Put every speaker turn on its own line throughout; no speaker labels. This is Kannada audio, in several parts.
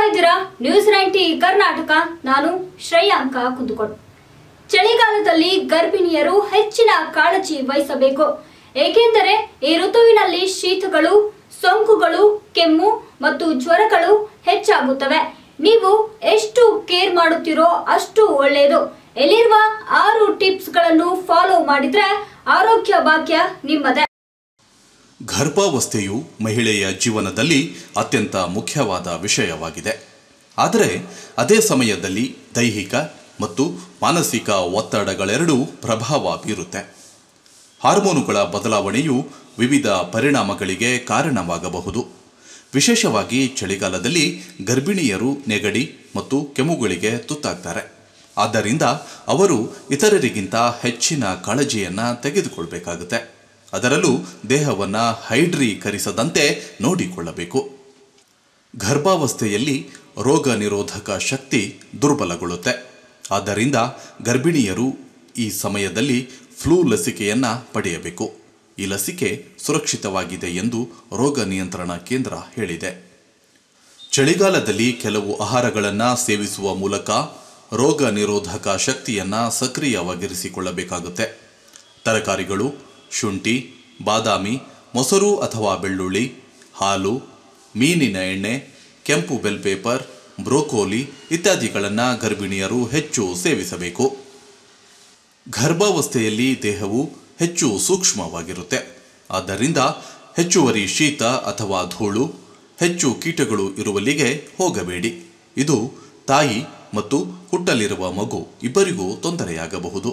ಇದ್ದೀರಾ ನ್ಯೂಸ್ ನೈಂಟಿ ಕರ್ನಾಟಕ ನಾನು ಶ್ರೇಯಾಂಕ ಕುಂದುಕೊಡು ಚಳಿಗಾಲದಲ್ಲಿ ಗರ್ಭಿಣಿಯರು ಹೆಚ್ಚಿನ ಕಾಳಜಿ ವಹಿಸಬೇಕು ಏಕೆಂದರೆ ಈ ಋತುವಿನಲ್ಲಿ ಶೀತಗಳು ಸೋಂಕುಗಳು ಕೆಮ್ಮು ಮತ್ತು ಜ್ವರಗಳು ಹೆಚ್ಚಾಗುತ್ತವೆ ನೀವು ಎಷ್ಟು ಕೇರ್ ಮಾಡುತ್ತೀರೋ ಅಷ್ಟು ಒಳ್ಳೆಯದು ಎಲ್ಲಿರುವ ಆರು ಟಿಪ್ಸ್ಗಳನ್ನು ಫಾಲೋ ಮಾಡಿದ್ರೆ ಆರೋಗ್ಯ ಭಾಗ್ಯ ನಿಮ್ಮದೇ
ಗರ್ಭಾವಸ್ಥೆಯು ಮಹಿಳೆಯ ಜೀವನದಲ್ಲಿ ಅತ್ಯಂತ ಮುಖ್ಯವಾದ ವಿಷಯವಾಗಿದೆ ಆದರೆ ಅದೇ ಸಮಯದಲ್ಲಿ ದೈಹಿಕ ಮತ್ತು ಮಾನಸಿಕ ಒತ್ತಡಗಳೆರಡೂ ಪ್ರಭಾವ ಬೀರುತ್ತೆ ಹಾರ್ಮೋನುಗಳ ಬದಲಾವಣೆಯು ವಿವಿಧ ಪರಿಣಾಮಗಳಿಗೆ ಕಾರಣವಾಗಬಹುದು ವಿಶೇಷವಾಗಿ ಚಳಿಗಾಲದಲ್ಲಿ ಗರ್ಭಿಣಿಯರು ನೆಗಡಿ ಮತ್ತು ಕೆಮ್ಮುಗಳಿಗೆ ತುತ್ತಾಗ್ತಾರೆ ಆದ್ದರಿಂದ ಅವರು ಇತರರಿಗಿಂತ ಹೆಚ್ಚಿನ ಕಾಳಜಿಯನ್ನು ತೆಗೆದುಕೊಳ್ಬೇಕಾಗುತ್ತೆ ಅದರಲ್ಲೂ ದೇಹವನ್ನು ಹೈಡ್ರೀಕರಿಸದಂತೆ ನೋಡಿಕೊಳ್ಳಬೇಕು ಗರ್ಭಾವಸ್ಥೆಯಲ್ಲಿ ರೋಗ ನಿರೋಧಕ ಶಕ್ತಿ ದುರ್ಬಲಗೊಳ್ಳುತ್ತೆ ಆದ್ದರಿಂದ ಗರ್ಭಿಣಿಯರು ಈ ಸಮಯದಲ್ಲಿ ಫ್ಲೂ ಲಸಿಕೆಯನ್ನು ಪಡೆಯಬೇಕು ಈ ಲಸಿಕೆ ಸುರಕ್ಷಿತವಾಗಿದೆ ಎಂದು ರೋಗ ನಿಯಂತ್ರಣ ಕೇಂದ್ರ ಹೇಳಿದೆ ಚಳಿಗಾಲದಲ್ಲಿ ಕೆಲವು ಆಹಾರಗಳನ್ನು ಸೇವಿಸುವ ಮೂಲಕ ರೋಗ ನಿರೋಧಕ ಶಕ್ತಿಯನ್ನು ಸಕ್ರಿಯವಾಗಿರಿಸಿಕೊಳ್ಳಬೇಕಾಗುತ್ತೆ ತರಕಾರಿಗಳು ಶುಂಠಿ ಬಾದಾಮಿ ಮೊಸರು ಅಥವಾ ಬೆಳ್ಳುಳ್ಳಿ ಹಾಲು ಮೀನಿನ ಎಣ್ಣೆ ಕೆಂಪು ಬೆಲ್ ಪೇಪರ್ ಬ್ರೋಕೋಲಿ ಇತ್ಯಾದಿಗಳನ್ನು ಗರ್ಭಿಣಿಯರು ಹೆಚ್ಚು ಸೇವಿಸಬೇಕು ಗರ್ಭಾವಸ್ಥೆಯಲ್ಲಿ ದೇಹವು ಹೆಚ್ಚು ಸೂಕ್ಷ್ಮವಾಗಿರುತ್ತೆ ಆದ್ದರಿಂದ ಹೆಚ್ಚುವರಿ ಶೀತ ಅಥವಾ ಧೂಳು ಹೆಚ್ಚು ಕೀಟಗಳು ಇರುವಲ್ಲಿಗೆ ಹೋಗಬೇಡಿ ಇದು ತಾಯಿ ಮತ್ತು ಹುಟ್ಟಲಿರುವ ಮಗು ಇಬ್ಬರಿಗೂ ತೊಂದರೆಯಾಗಬಹುದು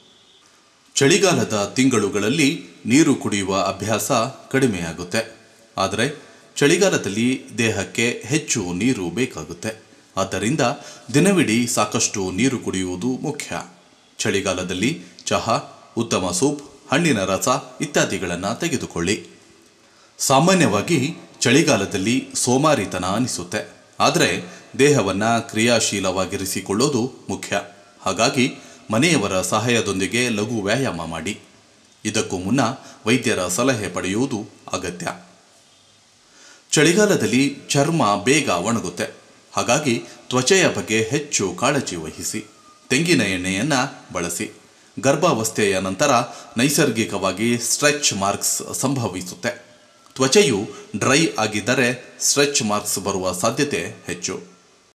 ಚಳಿಗಾಲದ ತಿಂಗಳುಗಳಲ್ಲಿ ನೀರು ಕುಡಿಯುವ ಅಭ್ಯಾಸ ಕಡಿಮೆಯಾಗುತ್ತೆ ಆದರೆ ಚಳಿಗಾಲದಲ್ಲಿ ದೇಹಕ್ಕೆ ಹೆಚ್ಚು ನೀರು ಬೇಕಾಗುತ್ತೆ ಆದ್ದರಿಂದ ದಿನವಿಡೀ ಸಾಕಷ್ಟು ನೀರು ಕುಡಿಯುವುದು ಮುಖ್ಯ ಚಳಿಗಾಲದಲ್ಲಿ ಚಹಾ ಉತ್ತಮ ಸೂಪ್ ಹಣ್ಣಿನ ರಸ ಇತ್ಯಾದಿಗಳನ್ನು ತೆಗೆದುಕೊಳ್ಳಿ ಸಾಮಾನ್ಯವಾಗಿ ಚಳಿಗಾಲದಲ್ಲಿ ಸೋಮಾರಿತನ ಅನಿಸುತ್ತೆ ಆದರೆ ದೇಹವನ್ನು ಕ್ರಿಯಾಶೀಲವಾಗಿರಿಸಿಕೊಳ್ಳೋದು ಮುಖ್ಯ ಹಾಗಾಗಿ ಮನೆಯವರ ಸಹಾಯದೊಂದಿಗೆ ಲಘು ವ್ಯಾಯಾಮ ಮಾಡಿ ಇದಕ್ಕೂ ಮುನ್ನ ವೈದ್ಯರ ಸಲಹೆ ಪಡೆಯುವುದು ಅಗತ್ಯ ಚಳಿಗಾಲದಲ್ಲಿ ಚರ್ಮ ಬೇಗ ಒಣಗುತ್ತೆ ಹಾಗಾಗಿ ತ್ವಚೆಯ ಬಗ್ಗೆ ಹೆಚ್ಚು ಕಾಳಜಿ ವಹಿಸಿ ತೆಂಗಿನ ಎಣ್ಣೆಯನ್ನು ಬಳಸಿ ಗರ್ಭಾವಸ್ಥೆಯ ನಂತರ ನೈಸರ್ಗಿಕವಾಗಿ ಸ್ಟ್ರೆಚ್ ಮಾರ್ಕ್ಸ್ ಸಂಭವಿಸುತ್ತೆ ತ್ವಚೆಯು ಡ್ರೈ ಆಗಿದ್ದರೆ ಸ್ಟ್ರೆಚ್ ಮಾರ್ಕ್ಸ್ ಬರುವ ಸಾಧ್ಯತೆ ಹೆಚ್ಚು